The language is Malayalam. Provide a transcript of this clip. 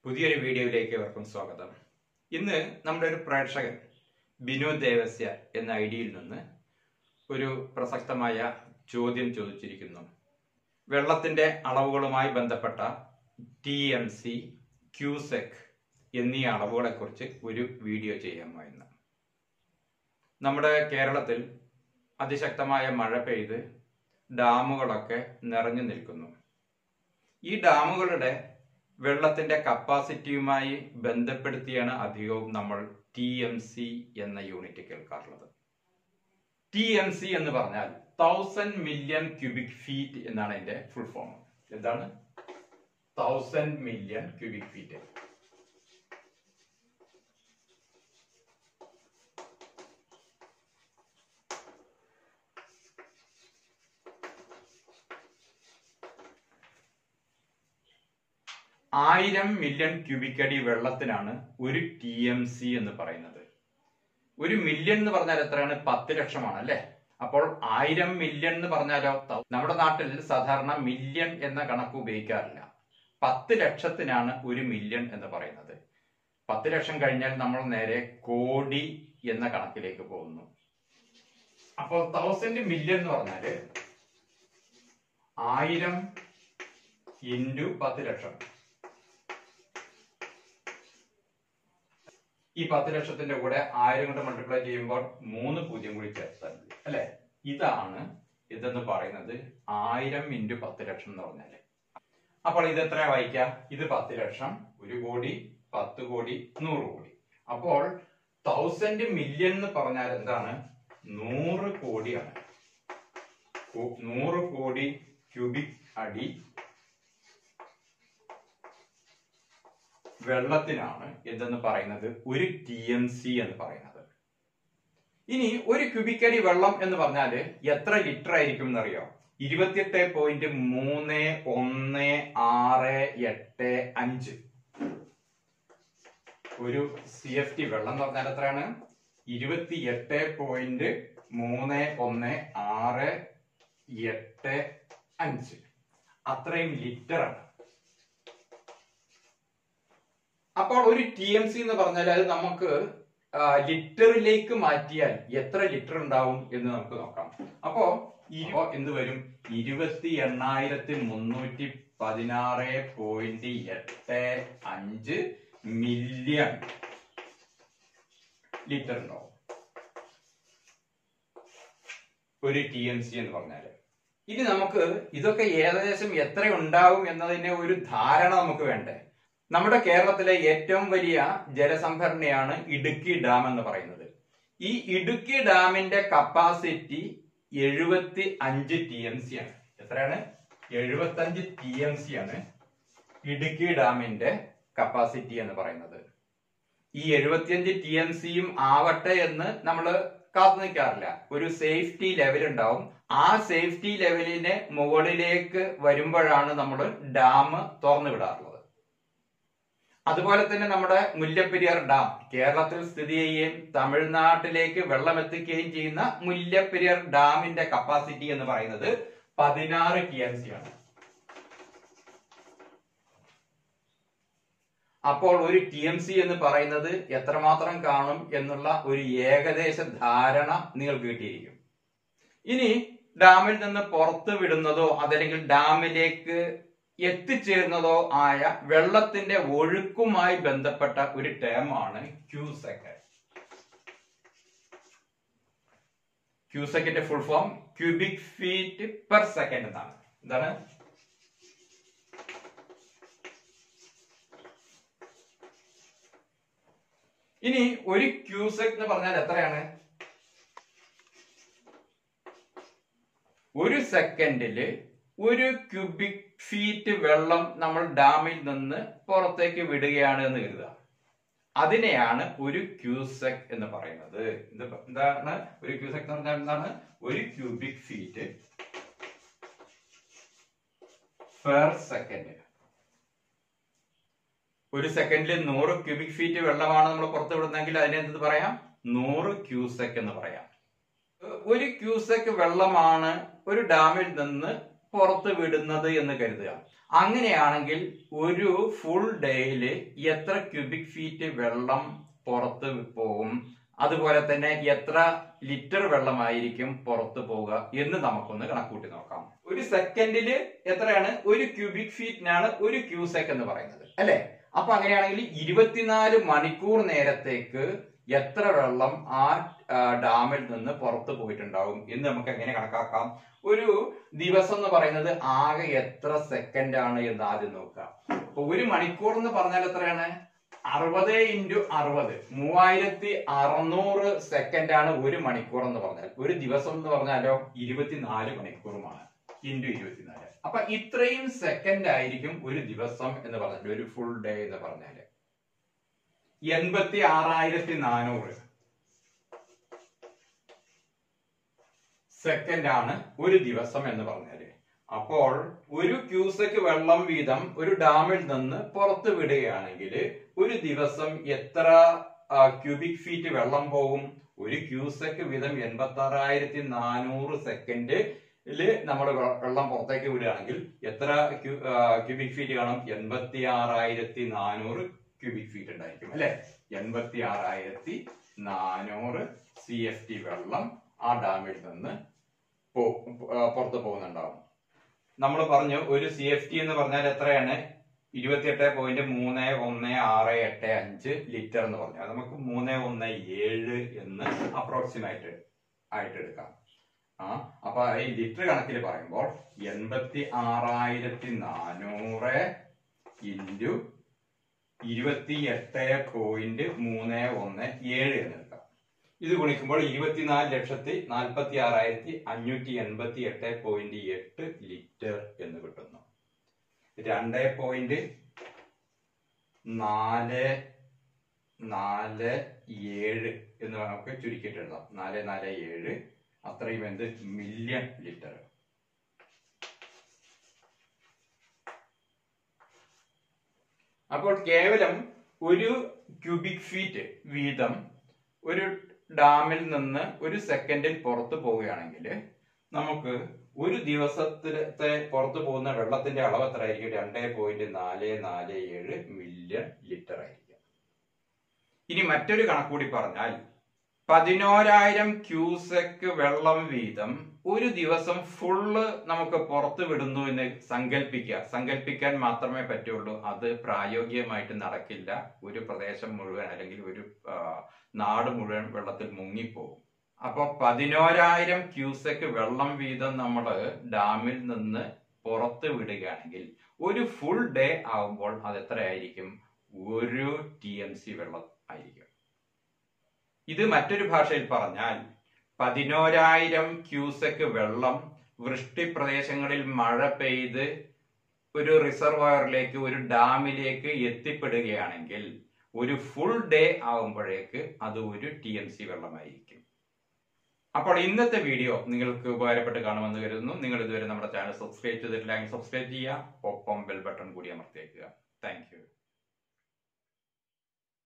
പുതിയൊരു വീഡിയോയിലേക്ക് ഏവർക്കും സ്വാഗതം ഇന്ന് നമ്മുടെ ഒരു പ്രേക്ഷകൻ ബിനോദ് ദേവസ്യ എന്ന ഐ ഡിയിൽ നിന്ന് ഒരു പ്രസക്തമായ ചോദ്യം ചോദിച്ചിരിക്കുന്നു വെള്ളത്തിന്റെ അളവുകളുമായി ബന്ധപ്പെട്ട ടി എം സി ക്യൂസെക് എന്നീ അളവുകളെക്കുറിച്ച് ഒരു വീഡിയോ ചെയ്യാമോ എന്ന് നമ്മുടെ കേരളത്തിൽ അതിശക്തമായ മഴ പെയ്ത് ഡാമുകളൊക്കെ നിറഞ്ഞു നിൽക്കുന്നു ഈ ഡാമുകളുടെ വെള്ളത്തിന്റെ കപ്പാസിറ്റിയുമായി ബന്ധപ്പെടുത്തിയാണ് അധികവും നമ്മൾ ടി എം സി എന്ന യൂണിറ്റ് കേൾക്കാറുള്ളത് ടി എം സി എന്ന് പറഞ്ഞാൽ തൗസൻഡ് മില്യൺ ക്യൂബിക് ഫീറ്റ് എന്നാണ് അതിന്റെ ഫുൾ ഫോം എന്താണ് തൗസൻഡ് മില്യൺ ക്യൂബിക് ഫീറ്റ് ആയിരം മില്യൺ ക്യൂബിക് അടി വെള്ളത്തിനാണ് ഒരു ടി എം സി എന്ന് പറയുന്നത് ഒരു മില്യൺ എന്ന് പറഞ്ഞാൽ എത്രയാണ് പത്ത് ലക്ഷമാണ് അല്ലെ അപ്പോൾ ആയിരം മില്യൺ എന്ന് പറഞ്ഞാലോ ത- നമ്മുടെ നാട്ടിൽ സാധാരണ മില്യൺ എന്ന കണക്ക് ഉപയോഗിക്കാറില്ല പത്ത് ലക്ഷത്തിനാണ് ഒരു മില്യൺ എന്ന് പറയുന്നത് പത്ത് ലക്ഷം കഴിഞ്ഞാൽ നമ്മൾ നേരെ കോടി എന്ന കണക്കിലേക്ക് പോകുന്നു അപ്പോൾ തൗസൻഡ് മില്യൺ എന്ന് പറഞ്ഞാല് ആയിരം ഇൻറ്റു പത്ത് ലക്ഷം ഈ പത്ത് ലക്ഷത്തിന്റെ കൂടെ ആയിരം കൊണ്ട് മൾട്ടിപ്ലൈ ചെയ്യുമ്പോൾ മൂന്ന് പൂജ്യം കൂടി ചേർത്താൽ മതി അല്ലെ ഇതാണ് ഇതെന്ന് പറയുന്നത് ആയിരം ഇൻറ്റു പത്ത് ലക്ഷം എന്ന് പറഞ്ഞാല് അപ്പോൾ ഇത് എത്ര വായിക്കാം ഇത് പത്ത് ലക്ഷം ഒരു കോടി പത്ത് കോടി നൂറ് കോടി അപ്പോൾ തൗസൻഡ് മില്യൺ എന്ന് പറഞ്ഞാൽ എന്താണ് നൂറ് കോടിയാണ് കു- നൂറ് കോടി ക്യൂബിക് അടി വെള്ളത്തിനാണ് എന്തെന്ന് പറയുന്നത് ഒരു ടി എം സി എന്ന് പറയുന്നത് ഇനി ഒരു ക്യൂബിക് അടി വെള്ളം എന്ന് പറഞ്ഞാൽ എത്ര ലിറ്റർ ആയിരിക്കും എന്നറിയോ ഇരുപത്തിയെട്ട് പോയിന്റ് മൂന്ന് ഒന്ന് ആറ് എട്ട് അഞ്ച് ഒരു സി എഫ് ടി വെള്ളം എന്ന് പറഞ്ഞാൽ എത്രയാണ് ഇരുപത്തിയെട്ട് പോയിന്റ് മൂന്ന് ഒന്ന് ആറ് എട്ട് അഞ്ച് അത്രയും ലിറ്റർ ആണ് അപ്പോൾ ഒരു ടി എം സി എന്ന് പറഞ്ഞാൽ അത് നമുക്ക് ആ, ലിറ്ററിലേക്ക് മാറ്റിയാൽ എത്ര ലിറ്റർ ഉണ്ടാവും എന്ന് നമുക്ക് നോക്കാം അപ്പോ ഇപ്പോ എന്ത് വരും ഇരുപത്തി എണ്ണായിരത്തി മുന്നൂറ്റി പതിനാറ് പോയിന്റ് എട്ട് അഞ്ച് മില്യൺ ലിറ്റർ ഉണ്ടാവും ഒരു ടി എം സി എന്ന് പറഞ്ഞാല് ഇനി നമുക്ക് ഇതൊക്കെ ഏകദേശം എത്ര ഉണ്ടാവും എന്നതിന് ഒരു ധാരണ നമുക്ക് വേണ്ടേ നമ്മുടെ കേരളത്തിലെ ഏറ്റവും വലിയ ജലസംഭരണിയാണ് ഇടുക്കി ഡാം എന്ന് പറയുന്നത് ഈ ഇടുക്കി ഡാമിന്റെ കപ്പാസിറ്റി എഴുപത്തി അഞ്ച് ടി എം സി ആണ് എത്രയാണ് എഴുപത്തി അഞ്ച് ടി എം സി ആണ് ഇടുക്കി ഡാമിന്റെ കപ്പാസിറ്റി എന്ന് പറയുന്നത് ഈ എഴുപത്തിയഞ്ച് ടി എം സിയും ആവട്ടെ എന്ന് നമ്മൾ കാത്തു നിൽക്കാറില്ല ഒരു സേഫ്റ്റി ലെവൽ ഉണ്ടാവും ആ സേഫ്റ്റി ലെവലിന് മുകളിലേക്ക് വരുമ്പോഴാണ് നമ്മൾ ഡാം തുറന്നു വിടാറുള്ളത് അതുപോലെ തന്നെ നമ്മുടെ മുല്ലപ്പെരിയാർ ഡാം കേരളത്തിൽ സ്ഥിതി ചെയ്യുകയും തമിഴ്നാട്ടിലേക്ക് വെള്ളം എത്തിക്കുകയും ചെയ്യുന്ന മുല്ലപ്പെരിയാർ ഡാമിന്റെ കപ്പാസിറ്റി എന്ന് പറയുന്നത് പതിനാറ് ടി എം സി ആണ് അപ്പോൾ ഒരു ടി എം സി എന്ന് പറയുന്നത് എത്രമാത്രം കാണും എന്നുള്ള ഒരു ഏകദേശ ധാരണ നിങ്ങൾക്ക് കിട്ടിയിരിക്കും ഇനി ഡാമിൽ നിന്ന് പുറത്തു വിടുന്നതോ അതല്ലെങ്കിൽ ഡാമിലേക്ക് എത്തിച്ചേരുന്നതോ ആയ വെള്ളത്തിന്റെ ഒഴുക്കുമായി ബന്ധപ്പെട്ട ഒരു ടേമാണ് ക്യൂസെക്ക് ക്യൂസെക്കിന്റെ full form cubic feet per second എന്നാണ് എന്താണ് ഇനി ഒരു ക്യൂസെക് എന്ന് പറഞ്ഞാൽ എത്രയാണ് ഒരു സെക്കൻഡില് ഒരു ക്യൂബിക് ഫീറ്റ് വെള്ളം നമ്മൾ ഡാമിൽ നിന്ന് പുറത്തേക്ക് വിടുകയാണ് എന്ന് കരുതുക അതിനെയാണ് ഒരു ക്യൂസെക് എന്ന് പറയുന്നത് ഇത് എന്താണ് ഒരു ക്യൂസെക് എന്ന് പറഞ്ഞാൽ എന്താണ് ഒരു ക്യൂബിക് ഫീറ്റ് പെർ സെക്കൻഡ് ഒരു സെക്കൻഡിൽ നൂറ് ക്യൂബിക് ഫീറ്റ് വെള്ളമാണ് നമ്മൾ പുറത്ത് വിടുന്നെങ്കിൽ അതിനെ എന്ത് പറയാം നൂറ് ക്യൂസെക് എന്ന് പറയാം ഒരു ക്യൂസെക് വെള്ളമാണ് ഒരു ഡാമിൽ നിന്ന് പുറത്ത് വിടുന്നത് എന്ന് കരുതുക അങ്ങനെയാണെങ്കിൽ ഒരു ഫുൾ ഡേയിൽ എത്ര ക്യൂബിക് ഫീറ്റ് വെള്ളം പുറത്ത് പോകും അതുപോലെ തന്നെ എത്ര ലിറ്റർ വെള്ളമായിരിക്കും പുറത്തു പോവുക എന്ന് നമുക്കൊന്ന് കണക്കൂട്ടി നോക്കാം ഒരു സെക്കൻഡില് എത്രയാണ് ഒരു ക്യൂബിക് ഫീറ്റിനാണ് ഒരു ക്യൂസെക് എന്ന് പറയുന്നത് അല്ലെ അപ്പൊ അങ്ങനെയാണെങ്കിൽ ഇരുപത്തിനാല് മണിക്കൂർ നേരത്തേക്ക് എത്ര വെള്ളം ആ ആ, ഡാമിൽ നിന്ന് പുറത്തു പോയിട്ടുണ്ടാവും എന്ന് നമുക്ക് എങ്ങനെ കണക്കാക്കാം ഒരു ദിവസം എന്ന് പറയുന്നത് ആകെ എത്ര സെക്കൻഡ് ആണ് എന്ന് ആദ്യം നോക്കുക അപ്പൊ ഒരു മണിക്കൂർ എന്ന് പറഞ്ഞാൽ എത്രയാണ് അറുപത് ഇൻറ്റു അറുപത് മൂവായിരത്തി അറുന്നൂറ് സെക്കൻഡ് ആണ് ഒരു മണിക്കൂർ എന്ന് പറഞ്ഞാൽ ഒരു ദിവസം എന്ന് പറഞ്ഞാലോ ഇരുപത്തിനാല് മണിക്കൂറുമാണ് ഇൻറ്റു ഇരുപത്തിനാല് അപ്പൊ ഇത്രയും സെക്കൻഡ് ആയിരിക്കും ഒരു ദിവസം എന്ന് പറഞ്ഞാൽ ഒരു ഫുൾ ഡേ എന്ന് പറഞ്ഞാല് എൺപത്തി ആറായിരത്തി നാനൂറ് സെക്കൻഡ് ആണ് ഒരു ദിവസം എന്ന് പറഞ്ഞാല് അപ്പോൾ ഒരു ക്യൂസെക്ക് വെള്ളം വീതം ഒരു ഡാമിൽ നിന്ന് പുറത്തു വിടുകയാണെങ്കിൽ ഒരു ദിവസം എത്ര ക്യൂബിക് ഫീറ്റ് വെള്ളം പോകും ഒരു ക്യൂസെക്ക് വീതം എൺപത്തി ആറായിരത്തി നാനൂറ് സെക്കൻഡില് നമ്മൾ വെള്ളം പുറത്തേക്ക് വിടുകയാണെങ്കിൽ എത്ര ക്യൂബിക് ഫീറ്റ് കാണും എൺപത്തി ആറായിരത്തി നാനൂറ് ക്യൂബിക് ഫീറ്റ് ഉണ്ടായിരിക്കും അല്ലെ എൺപത്തി ആറായിരത്തി നാനൂറ് സി എഫ് ടി വെള്ളം ആ ഡാമിൽ നിന്ന് പോ- ആ, പുറത്ത് പോകുന്നുണ്ടാവും നമ്മൾ പറഞ്ഞു ഒരു സി എഫ് ടി എന്ന് പറഞ്ഞാൽ എത്രയാണ് ഇരുപത്തിയെട്ട് പോയിന്റ് മൂന്ന് ഒന്ന് ആറ് എട്ട് അഞ്ച് ലിറ്റർ എന്ന് പറഞ്ഞു അത് നമുക്ക് മൂന്ന് ഒന്ന് ഏഴ് എന്ന് അപ്രോക്സിമേറ്റ് ആയിട്ട് എടുക്കാം ആ അപ്പൊ ഈ ലിറ്റർ കണക്കിൽ പറയുമ്പോൾ എൺപത്തി ആറായിരത്തി നാനൂറ് ഇൻറ്റു ഇരുപത്തി എട്ട് പോയിന്റ് മൂന്ന് ഒന്ന് ഏഴ് എന്ന് എടുക്കാം ഇത് ഗുണിക്കുമ്പോൾ ഇരുപത്തിനാല് ലക്ഷത്തി നാൽപ്പത്തി ആറായിരത്തി അഞ്ഞൂറ്റി എൺപത്തി എട്ട് പോയിന്റ് എട്ട് ലിറ്റർ എന്ന് കിട്ടുന്നു രണ്ട് പോയിന്റ് നാല് നാല് ഏഴ് എന്ന് നമുക്ക് ചുരുക്കിയിട്ട് എഴുതാം നാല് നാല് ഏഴ് അത്രയും എന്ത് മില്യൺ ലിറ്റർ അപ്പോൾ കേവലം ഒരു ക്യൂബിക് ഫീറ്റ് വീതം ഒരു ഡാമിൽ നിന്ന് ഒരു സെക്കൻഡിൽ പുറത്തു പോവുകയാണെങ്കിൽ നമുക്ക് ഒരു ദിവസത്തിലത്തെ പുറത്തു പോകുന്ന വെള്ളത്തിന്റെ അളവ് എത്ര ആയിരിക്കും രണ്ട് പോയിന്റ് നാല് നാല് ഏഴ് മില്യൺ ലിറ്റർ ആയിരിക്കും ഇനി മറ്റൊരു കണക്കൂടി പറഞ്ഞാൽ പതിനോരായിരം ക്യൂസെക്ക് വെള്ളം വീതം ഒരു ദിവസം ഫുള്ള് നമുക്ക് പുറത്തു വിടുന്നു എന്ന് സങ്കല്പിക്കുക സങ്കല്പിക്കാൻ മാത്രമേ പറ്റുള്ളൂ അത് പ്രായോഗികമായിട്ട് നടക്കില്ല ഒരു പ്രദേശം മുഴുവൻ അല്ലെങ്കിൽ ഒരു ആ, നാട് മുഴുവൻ വെള്ളത്തിൽ മുങ്ങിപ്പോകും അപ്പൊ പതിനോരായിരം ക്യൂസെക്ക് വെള്ളം വീതം നമ്മൾ ഡാമിൽ നിന്ന് പുറത്ത് വിടുകയാണെങ്കിൽ ഒരു ഫുൾ ഡേ ആകുമ്പോൾ അത് എത്രയായിരിക്കും ഒരു ടി എം സി വെള്ളം ആയിരിക്കും ഇത് മറ്റൊരു ഭാഷയിൽ പറഞ്ഞാൽ പതിനോരായിരം ക്യൂസെക്ക് വെള്ളം വൃഷ്ടി പ്രദേശങ്ങളിൽ മഴ പെയ്ത് ഒരു റിസർവയറിലേക്ക് ഒരു ഡാമിലേക്ക് എത്തിപ്പെടുകയാണെങ്കിൽ ഒരു ഫുൾ ഡേ ആകുമ്പോഴേക്ക് അത് ഒരു ടി എം സി വെള്ളമായിരിക്കും അപ്പോൾ ഇന്നത്തെ വീഡിയോ നിങ്ങൾക്ക് ഉപകാരപ്പെട്ട് കാണുമെന്ന് കരുതുന്നു നിങ്ങൾ ഇതുവരെ നമ്മുടെ ചാനൽ സബ്സ്ക്രൈബ് ചെയ്തിട്ടില്ലെങ്കിൽ സബ്സ്ക്രൈബ് ചെയ്യുക ഒപ്പം ബെൽ ബട്ടൺ കൂടി അമർത്തിയേക്കുക താങ്ക് യു